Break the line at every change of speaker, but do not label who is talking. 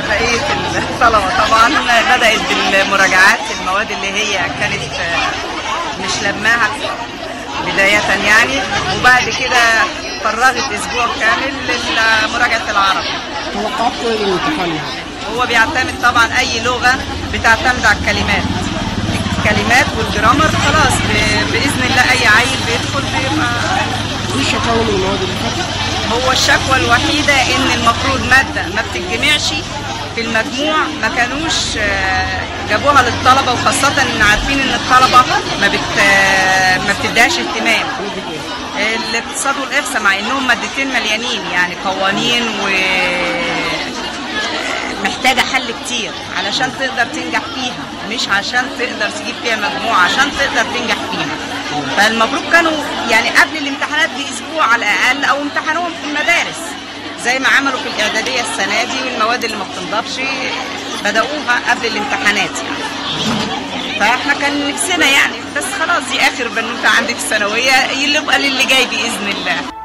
بقيه الطلبه طبعا بدات بالمراجعات المواد اللي هي كانت مش لماها بدايه يعني وبعد كده فرغت اسبوع كامل لمراجعه العربي
توقعات ايه الامتحان يعني؟
هو بيعتمد طبعا اي لغه بتعتمد على الكلمات الكلمات والجرامر خلاص ب- باذن الله اي عيل بيدخل بيبقى
في شكاوى من المواد اللي فاتت
هو الشكوى الوحيده ان المفروض ماده ما بتتجمعش في المجموع ما كانوش آه، جابوها للطلبه وخاصه ان عارفين ان الطلبه ما بت آه، ما بتديهاش اهتمام
مادة ايه؟
الاقتصاد والاحصاء مع انهم مادتين مليانين يعني قوانين و محتاجه حل كتير علشان تقدر تنجح فيها مش عشان تقدر تجيب فيها مجموعه عشان تقدر تنجح فيها فالمفروض كانوا يعني قبل الامتحانات باسبوع على الاقل او امتحانوهم في المدارس زي ما عملوا في الاعداديه السنه دي والمواد اللي ما بتنضافش بداوها قبل الامتحانات يعني فاحنا كان نفسنا يعني بس خلاص دي اخر بنوته عندي في الثانويه يبقى للي جاي باذن الله